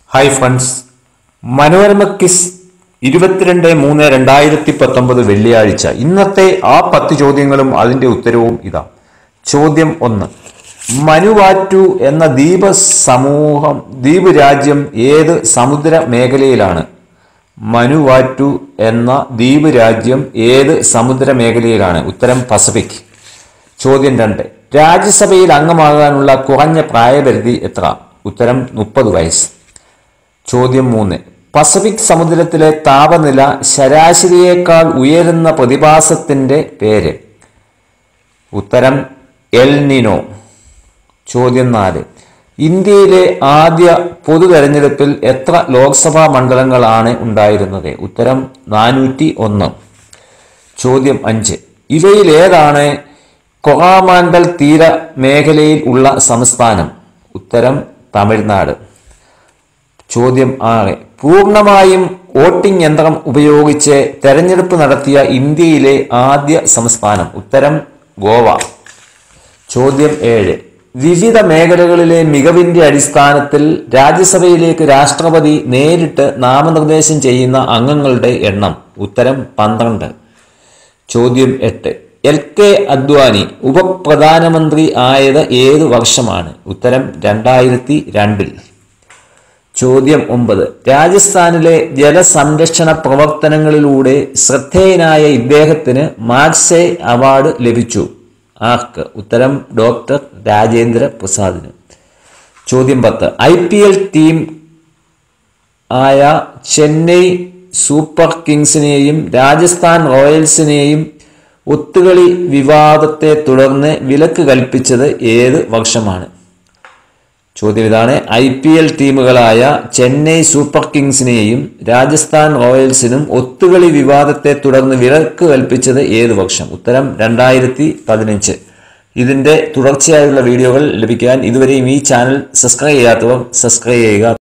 hi friends Manorama kiss ഇരുപത്തിരണ്ട് മൂന്ന് രണ്ടായിരത്തി പത്തൊമ്പത് വെള്ളിയാഴ്ച ഇന്നത്തെ ആ പത്ത് ചോദ്യങ്ങളും അതിൻ്റെ ഉത്തരവും ഇതാ ചോദ്യം ഒന്ന് മനുവാറ്റു എന്ന ദ്വീപ സമൂഹം ദ്വീപ് രാജ്യം ഏത് സമുദ്ര മേഖലയിലാണ് മനുവാറ്റു എന്ന ദ്വീപ് രാജ്യം ഏത് സമുദ്ര മേഖലയിലാണ് ഉത്തരം പസഫിക് ചോദ്യം രണ്ട് രാജ്യസഭയിൽ അംഗമാകാനുള്ള കുറഞ്ഞ പ്രായപരിധി എത്ര ഉത്തരം മുപ്പത് വയസ്സ് ചോദ്യം മൂന്ന് പസഫിക് സമുദ്രത്തിലെ താപനില ശരാശരിയേക്കാൾ ഉയരുന്ന പ്രതിഭാസത്തിന്റെ പേര് ഉത്തരം എൽ നിനോ ചോദ്യം നാല് ഇന്ത്യയിലെ ആദ്യ പൊതു തെരഞ്ഞെടുപ്പിൽ എത്ര ലോക്സഭാ മണ്ഡലങ്ങളാണ് ഉണ്ടായിരുന്നത് ഉത്തരം നാനൂറ്റി ഒന്ന് ചോദ്യം അഞ്ച് ഇവയിൽ ഏതാണ് കൊറാമാൻഡൽ തീര മേഖലയിൽ ഉള്ള സംസ്ഥാനം ഉത്തരം തമിഴ്നാട് ചോദ്യം ആറ് പൂർണ്ണമായും വോട്ടിംഗ് യന്ത്രം ഉപയോഗിച്ച് തെരഞ്ഞെടുപ്പ് നടത്തിയ ഇന്ത്യയിലെ ആദ്യ സംസ്ഥാനം ഉത്തരം ഗോവ ചോദ്യം ഏഴ് വിവിധ മേഖലകളിലെ മികവിന്റെ അടിസ്ഥാനത്തിൽ രാജ്യസഭയിലേക്ക് രാഷ്ട്രപതി നേരിട്ട് നാമനിർദ്ദേശം ചെയ്യുന്ന അംഗങ്ങളുടെ എണ്ണം ഉത്തരം പന്ത്രണ്ട് ചോദ്യം എട്ട് എൽ കെ അദ്വാനി ഉപപ്രധാനമന്ത്രി ആയത് ഏത് വർഷമാണ് ഉത്തരം രണ്ടായിരത്തി രണ്ടിൽ ചോദ്യം ഒമ്പത് രാജസ്ഥാനിലെ ജലസംരക്ഷണ പ്രവർത്തനങ്ങളിലൂടെ ശ്രദ്ധേയനായ ഇദ്ദേഹത്തിന് മാർക്സെ അവാർഡ് ലഭിച്ചു ആർക്ക് ഉത്തരം ഡോക്ടർ രാജേന്ദ്ര പ്രസാദിന് ചോദ്യം പത്ത് ഐ പി എൽ ടീം ആയ ചെന്നൈ സൂപ്പർ കിങ്സിനെയും രാജസ്ഥാൻ റോയൽസിനെയും ഒത്തുകളി വിവാദത്തെ തുടർന്ന് വിലക്ക് കൽപ്പിച്ചത് ഏത് വർഷമാണ് ചോദ്യം ഇതാണ് ഐ പി എൽ ടീമുകളായ ചെന്നൈ സൂപ്പർ കിങ്സിനെയും രാജസ്ഥാൻ റോയൽസിനും ഒത്തുകളി വിവാദത്തെ തുടർന്ന് വിലക്ക് കൽപ്പിച്ചത് ഏത് വർഷം ഉത്തരം രണ്ടായിരത്തി പതിനഞ്ച് ഇതിന്റെ തുടർച്ചയായുള്ള വീഡിയോകൾ ലഭിക്കാൻ ഇതുവരെയും ഈ ചാനൽ സബ്സ്ക്രൈബ് ചെയ്യാത്തവർ സബ്സ്ക്രൈബ് ചെയ്യുക